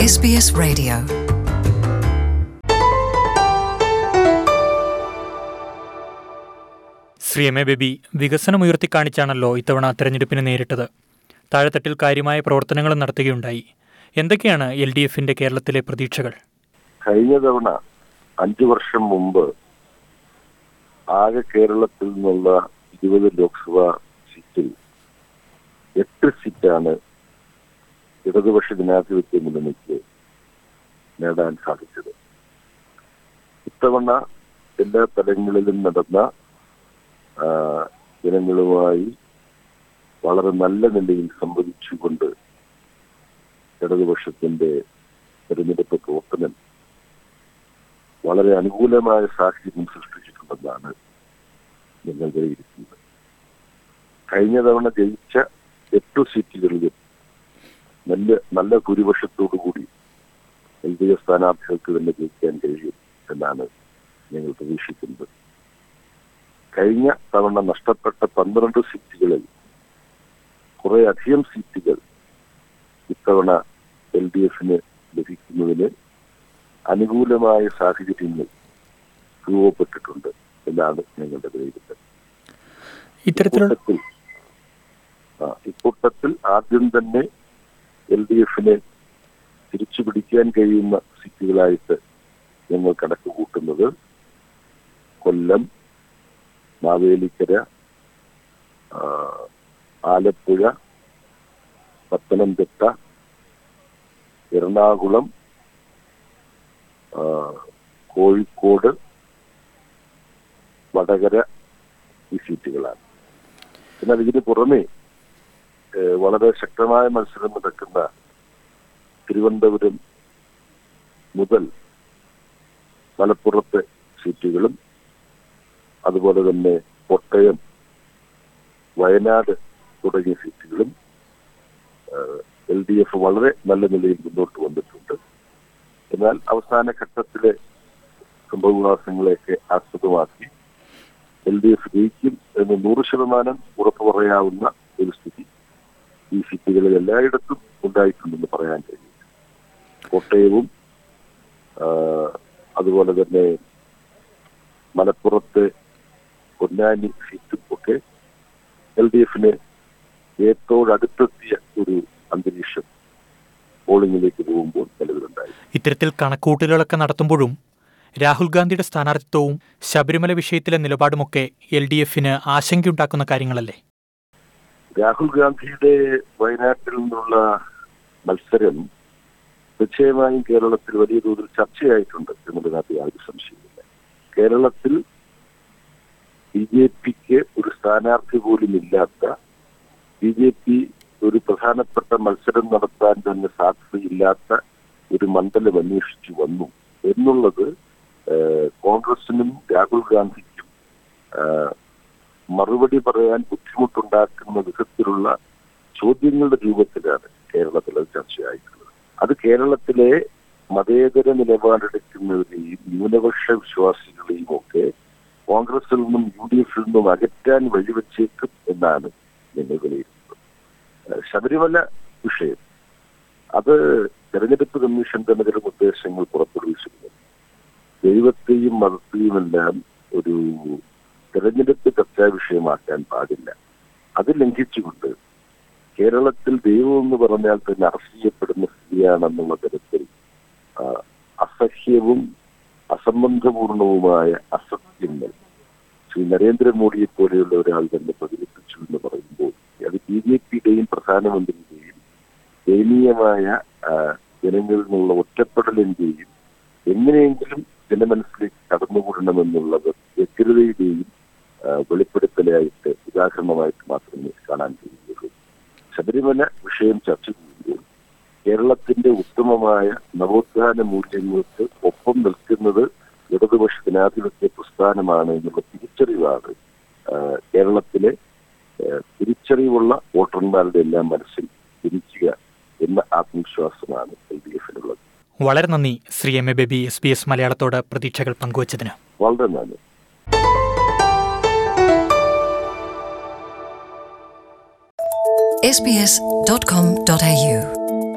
SBS Radio. Shri M A Baby വികസനം ഉയർത്തിക്കാണിച്ചാണല്ലോ ഇത്തവണ തെരഞ്ഞെടുപ്പിന് നേരിട്ടത് താഴെത്തട്ടിൽ കാര്യമായ പ്രവർത്തനങ്ങളും നടത്തുകയുണ്ടായി എന്തൊക്കെയാണ് എൽ ഡി എഫിന്റെ കേരളത്തിലെ പ്രതീക്ഷകൾ കഴിഞ്ഞ തവണ അഞ്ചു വർഷം മുമ്പ് ആകെ കേരളത്തിൽ നിന്നുള്ള ഇരുപത് ലോക്സഭാ സീറ്റിൽ എട്ട് സീറ്റാണ് ഇടതുപക്ഷ ജനാധിപത്യ മുന്നണിക്ക് നേടാൻ സാധിച്ചത് ഇത്തവണ എല്ലാ തലങ്ങളിലും നടന്ന ആ, ജനങ്ങളുമായി വളരെ നല്ല നിലയിൽ സംവദിച്ചുകൊണ്ട് ഇടതുപക്ഷത്തിന്റെ തെരഞ്ഞെടുപ്പ് പ്രവർത്തനം വളരെ അനുകൂലമായ സാഹചര്യം സൃഷ്ടിച്ചിട്ടുണ്ടെന്നാണ് ഞങ്ങൾ വിലയിരുത്തുന്നത് കഴിഞ്ഞ തവണ ജയിച്ച എട്ടു സീറ്റുകളിലും നല്ല നല്ല ഭൂരിപക്ഷത്തോടു കൂടി എൽ ഡി എഫ് സ്ഥാനാർത്ഥികൾക്ക് തന്നെ ജയിക്കാൻ കഴിയും എന്നാണ് ഞങ്ങൾ പ്രതീക്ഷിക്കുന്നത് കഴിഞ്ഞ തവണ നഷ്ടപ്പെട്ട പന്ത്രണ്ട് സീറ്റുകളിൽ കുറെ അധികം സീറ്റുകൾ ഇത്തവണ എൽ ഡി എഫിന് ലഭിക്കുന്നതിന് അനുകൂലമായ സാഹചര്യങ്ങൾ രൂപപ്പെട്ടിട്ടുണ്ട് എന്നാണ് ഞങ്ങളുടെ വിലയിരുത്തൽ ഇത്തരത്തിലുള്ള ഇക്കൂട്ടത്തിൽ ആ, ഇക്കൂട്ടത്തിൽ ആദ്യം തന്നെ എൽ ഡി എഫിനെ തിരിച്ചു പിടിക്കാൻ കഴിയുന്ന സീറ്റുകളായിട്ട് ഞങ്ങൾ കണക്ക് കൂട്ടുന്നത് കൊല്ലം മാവേലിക്കര ആ, ആലപ്പുഴ പത്തനംതിട്ട എറണാകുളം ആ, കോഴിക്കോട് വടകര ഈ സീറ്റുകളാണ് എന്നാൽ ഇതിന് പുറമെ ഏഹ്, വളരെ ശക്തമായ മത്സരം നടക്കുന്ന തിരുവനന്തപുരം മുതൽ മലപ്പുറത്തെ സീറ്റുകളും അതുപോലെ തന്നെ കോട്ടയം വയനാട് തുടങ്ങിയ സീറ്റുകളും എൽ ഡി എഫ് വളരെ നല്ല നിലയിൽ മുന്നോട്ട് വന്നിട്ടുണ്ട് എന്നാൽ അവസാന ഘട്ടത്തിലെ സംഭവവികാസങ്ങളെയൊക്കെ ആസ്പദമാക്കി എൽ ഡി എഫ് ജയിക്കും എന്ന് നൂറ് ശതമാനം ഉറപ്പു പറയാവുന്ന ഒരു സ്ഥിതി ഈ സീറ്റുകളിൽ എല്ലായിടത്തും ഉണ്ടായിട്ടുണ്ടെന്ന് പറയാൻ കഴിയും കോട്ടയവും ആ, അതുപോലെ തന്നെ മലപ്പുറത്തെ പൊന്നാനി സീറ്റും ഒക്കെ എൽ ഡി എഫിന് ഏറ്റോടടുത്തെത്തിയ ഒരു അന്തരീക്ഷം പോളിംഗിലേക്ക് പോകുമ്പോൾ നിലവിലുണ്ടായി ഇത്തരത്തിൽ കണക്കൂട്ടലുകളൊക്കെ നടത്തുമ്പോഴും രാഹുൽ ഗാന്ധിയുടെ സ്ഥാനാർത്ഥിത്വവും ശബരിമല വിഷയത്തിലെ നിലപാടുമൊക്കെ എൽ ഡി എഫിന് ആശങ്കയുണ്ടാക്കുന്ന കാര്യങ്ങളല്ലേ രാഹുൽ ഗാന്ധിയുടെ വയനാട്ടിൽ നിന്നുള്ള മത്സരം നിശ്ചയമായും കേരളത്തിൽ വലിയ തോതിൽ ചർച്ചയായിട്ടുണ്ട് എന്നതിനകത്ത് യാതൊരു സംശയമില്ല കേരളത്തിൽ ബി ജെ പിക്ക് ഒരു സ്ഥാനാർത്ഥി പോലും ഇല്ലാത്ത ബി ജെ പി ഒരു പ്രധാനപ്പെട്ട മത്സരം നടത്താൻ തന്നെ സാധ്യതയില്ലാത്ത ഒരു മണ്ഡലം അന്വേഷിച്ചു വന്നു എന്നുള്ളത് ഏഹ്, കോൺഗ്രസിനും രാഹുൽ ഗാന്ധിക്കും ഏഹ്, മറുപടി പറയാൻ ബുദ്ധിമുട്ടുണ്ടാക്കുന്ന വിധത്തിലുള്ള ചോദ്യങ്ങളുടെ രൂപത്തിലാണ് കേരളത്തിൽ അത് ചർച്ചയായിട്ടുള്ളത് അത് കേരളത്തിലെ മതേതര നിലപാടെടുക്കുന്നവരെയും ന്യൂനപക്ഷ വിശ്വാസികളെയും ഒക്കെ കോൺഗ്രസിൽ നിന്നും യു ഡി എഫിൽ നിന്നും അകറ്റാൻ വഴിവെച്ചേക്കും എന്നാണ് ഞങ്ങൾ വിലയിരുത്തുന്നത് ഏഹ് ശബരിമല വിഷയം അത് തെരഞ്ഞെടുപ്പ് കമ്മീഷൻ തന്നെ ചില നിർദ്ദേശങ്ങൾ പുറപ്പെടുവിച്ചിരുന്നു ദൈവത്തെയും മതത്തെയുമെല്ലാം ഒരു തെരഞ്ഞെടുപ്പ് ചർച്ചാ വിഷയമാക്കാൻ പാടില്ല അത് ലംഘിച്ചുകൊണ്ട് കേരളത്തിൽ ദൈവം എന്ന് പറഞ്ഞാൽ തന്നെ അറസ്റ്റ് ചെയ്യപ്പെടുന്ന സ്ഥിതിയാണെന്നുള്ള തരത്തിൽ ആ, അസഹ്യവും അസംബന്ധപൂർണവുമായ അസത്യങ്ങൾ ശ്രീ നരേന്ദ്രമോദിയെ പോലെയുള്ള ഒരാൾ തന്നെ പ്രചരിപ്പിച്ചു എന്ന് പറയുമ്പോൾ അത് ബി ജെ പിയുടെയും പ്രധാനമന്ത്രിയുടെയും ദയനീയമായ ആ, ജനങ്ങളിൽ നിന്നുള്ള ഒറ്റപ്പെടലിന്റെയും എങ്ങനെയെങ്കിലും ജനമനസ്സിലേക്ക് കടന്നുകൂടണമെന്നുള്ളത് വ്യഗ്രതയുടെയും ആ, വെളിപ്പെടുത്തലായിട്ട് ഉദാഹരണമായിട്ട് മാത്രമേ കാണാൻ കഴിയുകയുള്ളൂ ശബരിമല വിഷയം ചർച്ച ചെയ്യുമ്പോൾ കേരളത്തിന്റെ ഉത്തമമായ നവോത്ഥാന മൂല്യങ്ങൾക്ക് ഒപ്പം നിൽക്കുന്നത് ഇടതുപക്ഷ ജനാധിപത്യ പ്രസ്ഥാനമാണ് എന്നുള്ള തിരിച്ചറിവാണ് ആ, കേരളത്തിലെ ആ, തിരിച്ചറിവുള്ള വോട്ടർമാരുടെ എല്ലാം മനസ്സിൽ ജനിക്കുക എന്ന ആത്മവിശ്വാസമാണ് എൽ ഡി എഫിനുള്ളത് വളരെ നന്ദി Shri M A Baby S B S മലയാളത്തോട് പ്രതീക്ഷകൾ പങ്കുവച്ചതിന് വളരെ നന്ദി sbs.com.au